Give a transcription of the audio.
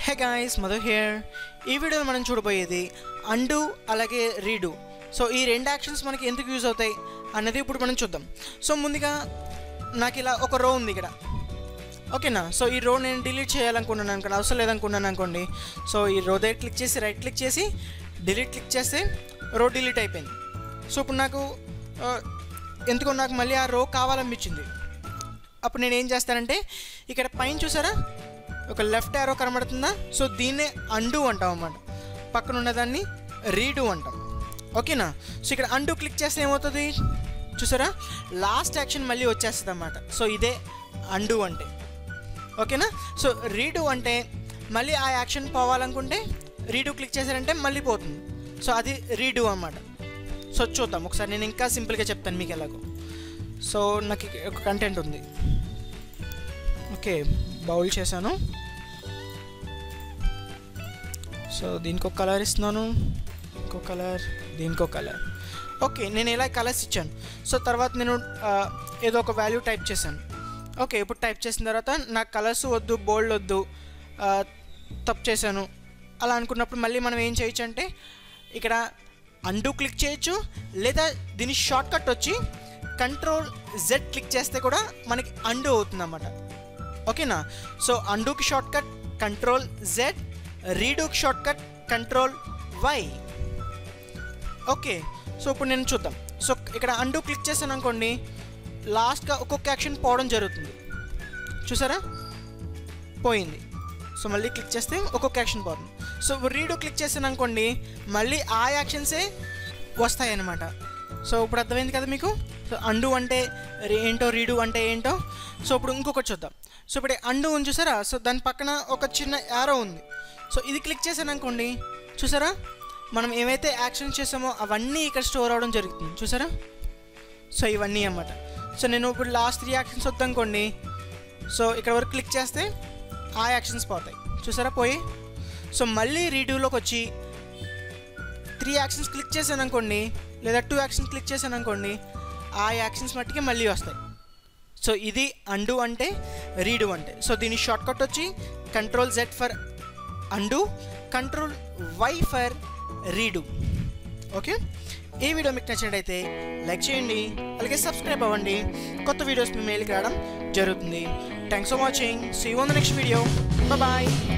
hey guys Madhu here ఈ వీడియోలో మనం చూడబోయేది అండు అలాగే రీడు సో ఈ రెండు యాక్షన్స్ మనకి ఎందుకు యూజ్ అవుతాయి అన్నది ఇప్పుడు మనం చూద్దాం సో ముందుగా నాకు ఇలా ఒక రో ఉంది ఇక్కడ ఓకేనా సో ఈ రో నేను డిలీట్ చేయాలనుకున్నాను అనుకోండి అవసరం లేదనుకున్నాను అనుకోండి సో ఈ రో దగ్గర క్లిక్ చేసి రైట్ క్లిక్ చేసి డిలీట్ క్లిక్ చేస్తే రో డిలీట్ అయిపోయింది సో ఇప్పుడు నాకు ఆ, ఎందుకో నాకు మళ్ళీ ఆ రో కావాలనిపించింది అప్పుడు నేను ఏం చేస్తానంటే ఇక్కడ పైన చూసారా ఒక లెఫ్ట్ యారో కనబడుతుందా సో దీన్నే అండు అంటాం అన్నమాట పక్కన ఉన్నదాన్ని రీడు అంటాం ఓకేనా సో ఇక్కడ అండు క్లిక్ చేస్తే ఏమవుతుంది చూసారా లాస్ట్ యాక్షన్ మళ్ళీ వచ్చేస్తుంది అన్నమాట సో ఇదే అండు అంటే ఓకేనా సో రీడు అంటే మళ్ళీ ఆ యాక్షన్ పోవాలనుకుంటే రీడు క్లిక్ చేశారంటే మళ్ళీ పోతుంది సో అది రీడు అన్నమాట సో చూద్దాం ఒకసారి నేను ఇంకా సింపుల్గా చెప్తాను మీకు ఎలాగో సో నాకు ఇక ఒక కంటెంట్ ఉంది ఓకే బౌల్ చేశాను సో దీనికి ఒక కలర్ ఇస్తున్నాను ఇంకో కలర్ దీనికి ఒక కలర్ ఓకే నేను ఇలా కలర్స్ ఇచ్చాను సో తర్వాత నేను ఆ, ఏదో ఒక వాల్యూ టైప్ చేశాను ఓకే ఇప్పుడు టైప్ చేసిన తర్వాత నాకు కలర్స్ వద్దు బోల్డ్ వద్దు ఆ, తప్పు చేశాను అలా అనుకున్నప్పుడు మళ్ళీ మనం ఏం చేయొచ్చు అంటే ఇక్కడ అండు క్లిక్ చేయొచ్చు లేదా దీని షార్ట్ కట్ వచ్చి కంట్రోల్ జెడ్ క్లిక్ చేస్తే కూడా మనకి అండు అవుతుంది అన్నమాట ఓకేనా సో అండూకి షార్ట్ కట్ కంట్రోల్ జెడ్ రీడూకి shortcut control Y okay so ఇప్పుడు నేను చూద్దాం సో ఇక్కడ అండూ క్లిక్ చేశాను అనుకోండి లాస్ట్గా ఒక్కొక్క యాక్షన్ పోవడం జరుగుతుంది చూసారా పోయింది సో మళ్ళీ క్లిక్ చేస్తే ఒక్కొక్క యాక్షన్ పోతుంది సో రీడో క్లిక్ చేశాను అనుకోండి మళ్ళీ ఆ యాక్షన్సే వస్తాయి అన్నమాట సో ఇప్పుడు అర్థమైంది కదా మీకు సో అండు అంటే రే- ఏంటో రీడు అంటే ఏంటో సో ఇప్పుడు ఇంకొకటి చూద్దాం సో ఇప్పుడు అండు ఉంది చూసారా సో దాని పక్కన ఒక చిన్న యారో ఉంది సో ఇది క్లిక్ చేశాను అనుకోండి చూసారా మనం ఏమైతే యాక్షన్ చేసామో అవన్నీ ఇక్కడ స్టోర్ అవడం జరుగుతుంది చూసారా సో ఇవన్నీ అన్నమాట సో నేను ఇప్పుడు లాస్ట్ త్రీ యాక్షన్స్ వద్దనుకోండి సో ఇక్కడ వరకు క్లిక్ చేస్తే ఆ యాక్షన్స్ పోతాయి చూసారా పోయి సో మళ్ళీ రీడ్యూలోకి వచ్చి త్రీ యాక్షన్స్ క్లిక్ చేశాను అనుకోండి లేదా టూ యాక్షన్స్ క్లిక్ చేశాను అనుకోండి ఆ యాక్షన్స్ మట్టుకే మళ్ళీ వస్తాయి సో ఇది అండు అంటే రీడు అంటే సో దీని షార్ట్ కట్ వచ్చి control Z for undo control Y for redo okay ఈ వీడియో మీకు నచ్చినట్టయితే లైక్ చేయండి అలాగే సబ్స్క్రైబ్ అవ్వండి కొత్త వీడియోస్ మీ మెయిల్కి రావడం జరుగుతుంది thanks for watching see one the next video bye